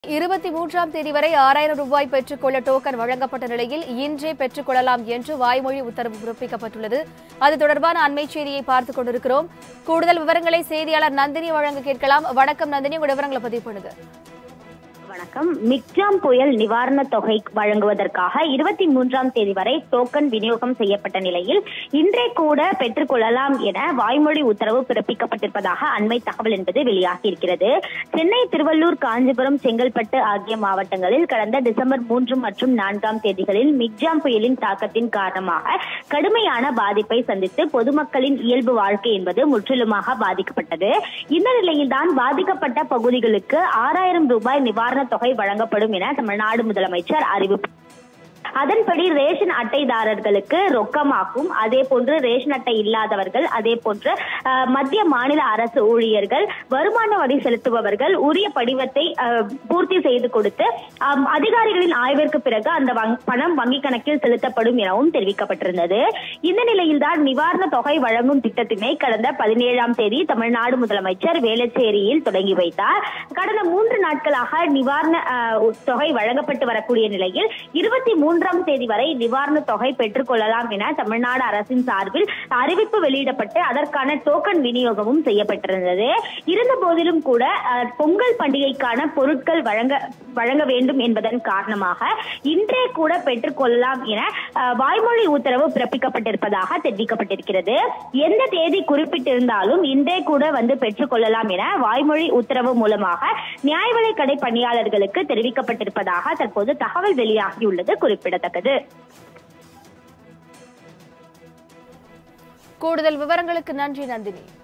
இருபத்தி மூன்றாம் தேதி வரை ஆறாயிரம் ரூபாய் பெற்றுக்கொள்ள டோக்கன் வழங்கப்பட்ட நிலையில் இன்றே பெற்றுக் கொள்ளலாம் என்று வாய்மொழி உத்தரவு பிறப்பிக்கப்பட்டுள்ளது அது தொடர்பான அண்மை செய்தியை பார்த்துக் கொண்டிருக்கிறோம் கூடுதல் விவரங்களை செய்தியாளர் நந்தினி வழங்க கேட்கலாம் வணக்கம் நந்தினி உங்க விவரங்களை பதிவு பண்ணுங்க வணக்கம் மிக்ஜாம் புயல் நிவாரணத் தொகை வழங்குவதற்காக இருபத்தி மூன்றாம் தேதி வரை டோக்கன் விநியோகம் செய்யப்பட்ட நிலையில் இன்றே கூட பெற்றுக்கொள்ளலாம் என வாய்மொழி உத்தரவு பிறப்பிக்கப்பட்டிருப்பதாக அண்மை தகவல் என்பது வெளியாகி இருக்கிறது சென்னை திருவள்ளூர் காஞ்சிபுரம் செங்கல்பட்டு ஆகிய மாவட்டங்களில் கடந்த டிசம்பர் மூன்று மற்றும் நான்காம் தேதிகளில் மிக்ஜாம் புயலின் தாக்கத்தின் காரணமாக கடுமையான பாதிப்பை சந்தித்து பொதுமக்களின் இயல்பு வாழ்க்கை என்பது முற்றிலுமாக பாதிக்கப்பட்டது இந்த நிலையில்தான் பாதிக்கப்பட்ட பகுதிகளுக்கு ஆறாயிரம் ரூபாய் நிவாரணத் தொகை வழங்கப்படும் என தமிழ்நாடு முதலமைச்சர் அறிவிப்பு அதன்படி ரேஷன் அட்டைதாரர்களுக்கு ரொக்கமாகும் அதே போன்று ரேஷன் அட்டை இல்லாதவர்கள் அதே போன்று அஹ், மத்திய மாநில அரசு ஊழியர்கள் வருமான வரி செலுத்துபவர்கள் உரிய படிவத்தை அஹ், பூர்த்தி செய்து கொடுத்து அம், அதிகாரிகளின் ஆய்விற்கு பிறகு அந்த வங்- பணம் வங்கிக் கணக்கில் செலுத்தப்படும் எனவும் தெரிவிக்கப்பட்டிருந்தது இந்த நிலையில்தான் நிவாரண தொகை வழங்கும் திட்டத்தினை கடந்த பதினேழாம் தேதி தமிழ்நாடு முதலமைச்சர் வேளச்சேரியில் தொடங்கி வைத்தார் கடந்த மூன்று நாட்களாக நிவாரண அஹ், தொகை வழங்கப்பட்டு வரக்கூடிய நிலையில் இருபத்தி மூன்றாம் தேதி வரை நிவாரண தொகை பெற்றுக் கொள்ளலாம் என தமிழ்நாடு அரசின் சார்பில் அறிவிப்பு வெளியிடப்பட்டு அதற்கான டோக்கன் விநியோகமும் செய்யப்பட்டிருந்தது இருந்த போதிலும் கூட அஹ், பொங்கல் பண்டிகைக்கான பொருட்கள் வழங்க வழங்க வேண்டும் என்பதன் காரணமாக இன்றே கூட பெற்றுக் கொள்ளலாம் என அஹ், வாய்மொழி உத்தரவு பிறப்பிக்கப்பட்டிருப்பதாக தெரிவிக்கப்பட்டிருக்கிறது எந்த தேதி குறிப்பிட்டிருந்தாலும் இன்றே கூட வந்து பெற்றுக் கொள்ளலாம் என வாய்மொழி உத்தரவு மூலமாக நியாய விலைக் கடை பணியாளர்களுக்கு தெரிவிக்கப்பட்டிருப்பதாக தற்போது தகவல் வெளியாகியுள்ளது குறிப்பிடத்தக்கது கூடுதல் விவரங்களுக்கு நன்றி நந்தினி